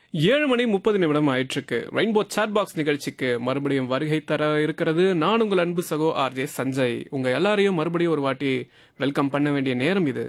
ஏழு மணி முப்பது நிமிடம் ஆயிற்றுக்கு ரெயின்போ சாட் பாக்ஸ் நிகழ்ச்சிக்கு மறுபடியும் வருகை தர இருக்கிறது நான் உங்கள் அன்பு சகோ ஆர்ஜே சஞ்சய் உங்க எல்லாரையும் மறுபடியும் ஒரு வாட்டி வெல்கம் பண்ண வேண்டிய நேரம் இது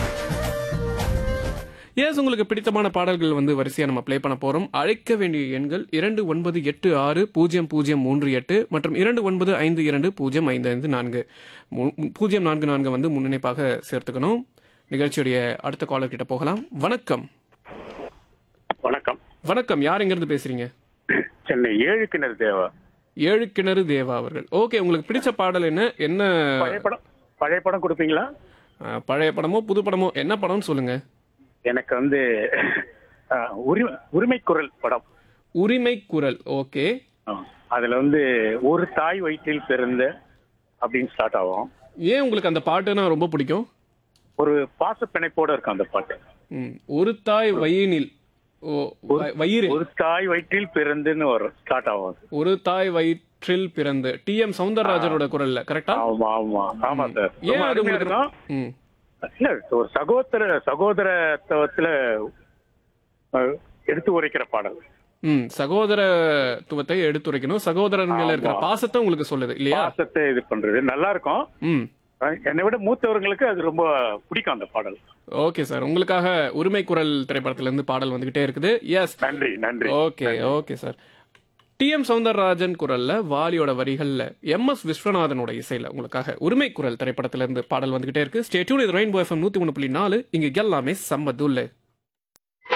எஸ் உங்களுக்கு பிடித்தமான பாடல்கள் வந்து வரிசையா நம்ம ப்ளே பண்ண போறோம் அழைக்க வேண்டிய எண்கள் இரண்டு ஒன்பது எட்டு ஆறு பூஜ்ஜியம் பூஜ்ஜியம் மூன்று எட்டு மற்றும் இரண்டு ஒன்பது ஐந்து இரண்டு பூஜ்ஜியம் ஐந்து ஐந்து நான்கு மு- பூஜ்ஜியம் நான்கு நான்கு வந்து முன்னிணைப்பாக சேர்த்துக்கணும் நிகழ்ச்சியுடைய அடுத்த காலர் கிட்ட போகலாம் வணக்கம் வணக்கம் வணக்கம் யார் எங்கிருந்து பேசுறீங்க சென்னை ஏழு கிணறு தேவா ஏழு கிணறு தேவா அவர்கள் ஓகே உங்களுக்கு பிடிச்ச பாடல் என்ன என்ன பழைய படம் பழைய படம் கொடுப்பீங்களா அஹ், பழைய படமோ புது படமோ என்ன படம்னு சொல்லுங்க எனக்கு வந்து அஹ், உரிமை உரிமை குரல் படம் உரிமை குரல் ஓகே ஆ. அதுல வந்து ஒரு தாய் வயிற்றில் பிறந்த அப்படின்னு ஸ்டார்ட் ஆகும் ஏன் உங்களுக்கு அந்த பாட்டுனா ரொம்ப பிடிக்கும் ஒரு பாச பிணைப்போட இருக்கும் அந்த பாட்டு ம், ஒரு தாய் வயினில் ஓ வ- வயிறு ஒரு தாய் வயிற்றில் பிறந்துன்னு வரும் ஸ்டார்ட் ஆகும் அது. ஒரு தாய் வயிற்றில் பிறந்து டி எம் சவுந்தரராஜனோட குரல்ல கரெக்டா ஆமா ஆமா ஆமா சார் ஏன் ரொம்ப அது அருமையா உங்களுக்கு இருக்கும் ம் இல்ல ஒரு சகோதர சகோதரத்துவத்துல அஹ், எடுத்து உரைக்கிற பாடல் ம் சகோதரத்துவத்தை எடுத்துரைக்கணும் சகோதரன் மேல இருக்கிற ஆமா. பாசத்தை உங்களுக்கு சொல்லுது இல்லையா பாசத்தை இது பண்றது நல்லா இருக்கும் ம் அஹ், என்னை விட மூத்தவர்களுக்கு அது ரொம்ப பிடிக்கும் அந்த பாடல் ஓகே சார் உங்களுக்காக உரிமை குரல் திரைப்படத்துல இருந்து பாடல் வந்துகிட்டே இருக்குது எஸ் நன்றி நன்றி okay okay sir T M Soundararajan குரல்ல வாலியோட வரிகள்ல எம் எஸ் விஸ்வநாதனோட இசையில உங்களுக்காக உரிமை குரல் திரைப்படத்துல இருந்து பாடல் வந்துகிட்டே இருக்கு ஸ்டேட்யூன் இது ரெயின்போ எஃப்எம் நூத்தி ஒன்று புள்ளி நாலு இங்க எல்லாமே சம்மதுல்ல